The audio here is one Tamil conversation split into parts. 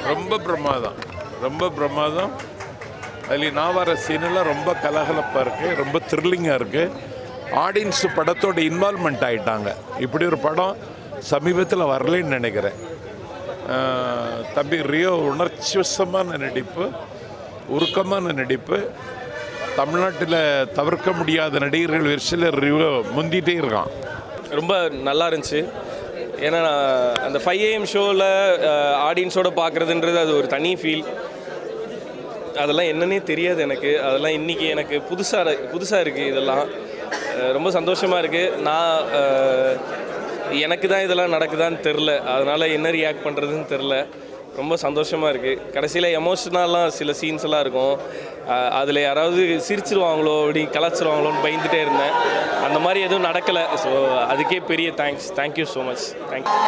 ரொம்ப பிரமாதம் ரொம்ப பிரமாதம் அதில் நான் வர சீனெல்லாம் ரொம்ப கலகலப்பாக இருக்குது ரொம்ப த்ரில்லிங்காக இருக்குது ஆடியன்ஸ் படத்தோட இன்வால்மெண்ட் ஆயிட்டாங்க இப்படி ஒரு படம் சமீபத்தில் வரலைன்னு நினைக்கிறேன் ஆஹ், தம்பி ரியோ உணர்ச்சிவசமான நடிப்பு உருக்கமான நடிப்பு தமிழ்நாட்டில் தவிர்க்க முடியாத நடிகர்கள் வரிசையில் ரியோ முந்திட்டே இருக்கான் ரொம்ப நல்லா இருந்துச்சு ஏன்னா நான் அந்த ஃபைவ் ஏஎம் ஷோவில் ஆடியன்ஸோட பார்க்குறதுன்றது அது ஒரு தனி ஃபீல் அதெல்லாம் என்னன்னே தெரியாது எனக்கு அதெல்லாம் இன்றைக்கி எனக்கு புதுசாக புதுசாக இருக்குது இதெல்லாம் அஹ் ரொம்ப சந்தோஷமாக இருக்குது நான் அஹ், எனக்கு தான் இதெல்லாம் நடக்குதான்னு தெரில அதனால் என்ன ரியாக்ட் பண்ணுறதுன்னு தெரில ரொம்ப சந்தோஷமாக இருக்குது கடைசியில் எமோஷ்னலாக சில சீன்ஸ் எல்லாம் இருக்கும் அதில் யாராவது சிரிச்சிருவாங்களோ அப்படி கலாச்சிருவாங்களோன்னு பயந்துட்டே இருந்தேன் அந்த மாதிரி எதுவும் நடக்கலை ஸோ அதுக்கே பெரிய thanks thank you so much thank you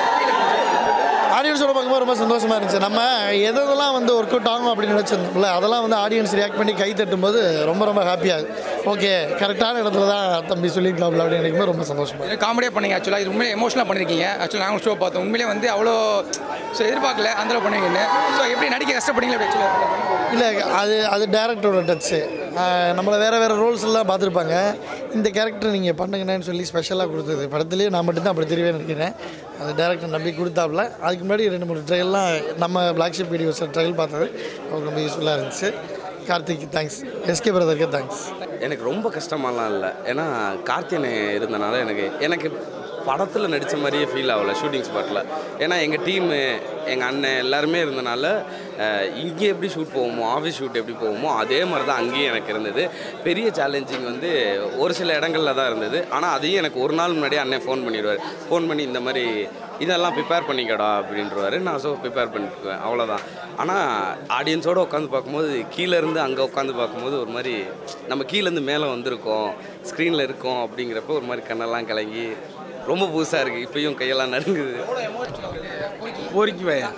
ஆடியன்ஸோட பார்க்கும்போது ரொம்ப சந்தோஷமாக இருந்துச்சு நம்ம எதெல்லாம் வந்து ஒர்க் அவுட் ஆகும் அப்படின்னு நினச்சிருந்தோம்ல அதெல்லாம் வந்து ஆடியன்ஸ் ரியாக்ட் பண்ணி கை தட்டும்போது ரொம்ப ரொம்ப ஹாப்பியாக ஓகே கரெக்டான இடத்துல தான் தம்பி சொல்லியிருக்காப்ல அப்படின்னு நினைக்கும்போது ரொம்ப சந்தோஷமாக காமெடியாக பண்ணீங்க ஆக்சுவலாக இது உண்மையிலே எமோஷனலாக பண்ணியிருக்கீங்க ஆக்சுவலாக நாங்களும் ஷோ பார்த்தோம் உண்மையிலே வந்து அவ்வளோ ஸோ எதிர்பார்க்கல அந்த பண்ணுவீங்கன்னு ஸோ எப்படி நடிக்க கஷ்டப்படுறீங்களா ஆக்சுவலாக இல்லை அது அது டேரக்டரோட டச்சு நம்மளை வேறு வேறு ரோல்ஸ் எல்லாம் பார்த்துருப்பாங்க இந்த கேரக்டர் நீங்கள் பண்ணுங்கன்னு சொல்லி ஸ்பெஷலாக கொடுத்தது படத்துலேயே நான் மட்டும்தான் அப்படி தெரியவே நினைக்கிறேன் அது டேரக்டர் நம்பி கொடுத்தாப்புல அதுக்கு முன்னாடி ரெண்டு மூணு ட்ரையல்லாம் நம்ம பிளாக்ஷிப் வீடியோஸ் ட்ரையல் பார்த்தது அவருக்கு ரொம்ப யூஸ்ஃபுல்லாக இருந்துச்சு கார்த்திக் தேங்க்ஸ் எஸ்கே பிரதருக்கு தேங்க்ஸ் எனக்கு ரொம்ப கஷ்டமாலாம் இல்லை ஏன்னா கார்த்தியனை இருந்தனால எனக்கு எனக்கு படத்தில் நடித்த மாதிரியே ஃபீல் ஆகல ஷூட்டிங் ஸ்பாட்டில் ஏன்னா எங்கள் டீமு எங்கள் அண்ணன் எல்லாருமே இருந்தனால அஹ், இங்கே எப்படி ஷூட் போவோமோ ஆஃபீஸ் ஷூட் எப்படி போவோமோ அதே மாதிரி தான் அங்கேயும் எனக்கு இருந்தது பெரிய சேலஞ்சிங் வந்து ஒரு சில இடங்களில் தான் இருந்தது ஆனால் அதையும் எனக்கு ஒரு நாள் முன்னாடியே அண்ணன் ஃபோன் பண்ணிடுவார் ஃபோன் பண்ணி இந்த மாதிரி இதெல்லாம் ப்ரிப்பேர் பண்ணிக்கடா அப்படின்றவாரு நான் ஸோ ப்ரிப்பேர் பண்ணிக்குவேன் அவ்வளோதான் ஆனால் ஆடியன்ஸோடு உட்காந்து பார்க்கும்போது கீழே இருந்து அங்கே உட்காந்து பார்க்கும்போது ஒரு மாதிரி நம்ம கீழேருந்து மேலே வந்திருக்கோம் ஸ்க்ரீனில் இருக்கோம் அப்படிங்கிறப்ப ஒரு மாதிரி கண்ணெல்லாம் கலங்கி ரொம்ப புதுசாக இருக்குது இப்பயும் கையெல்லாம் நடுங்குது பொறுக்கி வையா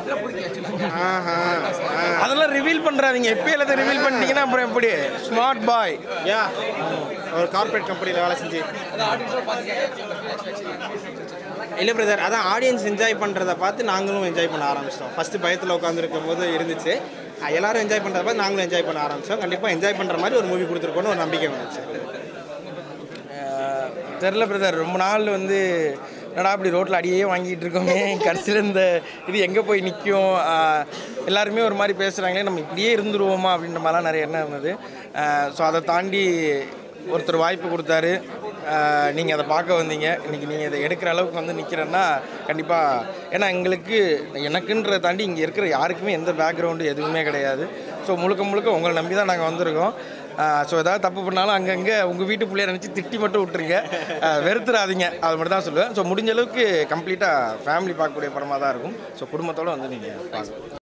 அதெல்லாம் ரிவீல் பண்ணுறாதீங்க எப்போ எல்லாத்தையும் ரிவீல் பண்ணிட்டீங்கன்னா அப்புறம் எப்படி ஸ்மார்ட் பாய் யா ஒரு கார்ப்பரேட் கம்பெனியில் வேலை செஞ்சு இல்லை பிரதர் அதான் ஆடியன்ஸ் என்ஜாய் பண்ணுறத பார்த்து நாங்களும் என்ஜாய் பண்ண ஆரம்பிச்சிட்டோம் ஃபஸ்ட்டு பயத்தில் உட்காந்துருக்கும் போது இருந்துச்சு அஹ் எல்லாரும் என்ஜாய் பண்ணுறத பார்த்து நாங்களும் என்ஜாய் பண்ண ஆரம்பித்தோம் கண்டிப்பாக என்ஜாய் பண்ணுற மாதிரி ஒரு மூவி கொடுத்துருக்கோன்னு ஒரு நம்பிக்கை வந்துச்சு தெரில பிரதர் ரொம்ப நாள் வந்து என்னடா அப்படி ரோட்டில் அடியே வாங்கிட்டு இருக்கோமே கடைசியில் இந்த இது எங்கே போய் நிற்கும் எல்லாருமே ஒரு மாதிரி பேசுகிறாங்களே நம்ம இப்படியே இருந்துருவோமா அப்படின்ற மாதிரிலாம் நிறைய எண்ணம் இருந்தது ஸோ அதை தாண்டி ஒருத்தர் வாய்ப்பு கொடுத்தாரு நீங்கள் அதை பார்க்க வந்தீங்க இன்றைக்கி நீங்கள் இதை எடுக்கிற அளவுக்கு வந்து நிற்கிறேன்னா கண்டிப்பாக ஏன்னா எங்களுக்கு எனக்குன்றதை தாண்டி இங்கே இருக்கிற யாருக்குமே எந்த பேக்ரவுண்டு எதுவுமே கிடையாது ஸோ முழுக்க முழுக்க உங்களை நம்பி தான் நாங்கள் வந்திருக்கோம் ஸோ ஏதாவது தப்பு பண்ணாலும் அங்கங்கே உங்கள் வீட்டு பிள்ளைய நினச்சி திட்டி மட்டும் விட்டுருங்க ஆஹ் வெறுத்துறாதீங்க அது மட்டும் தான் சொல்லுவேன் ஸோ முடிஞ்ச அளவுக்கு கம்ப்ளீட்டாக ஃபேமிலி பார்க்கக்கூடிய படமாக தான் இருக்கும் ஸோ குடும்பத்தோடு வந்து நீங்கள் பார்க்கலாம்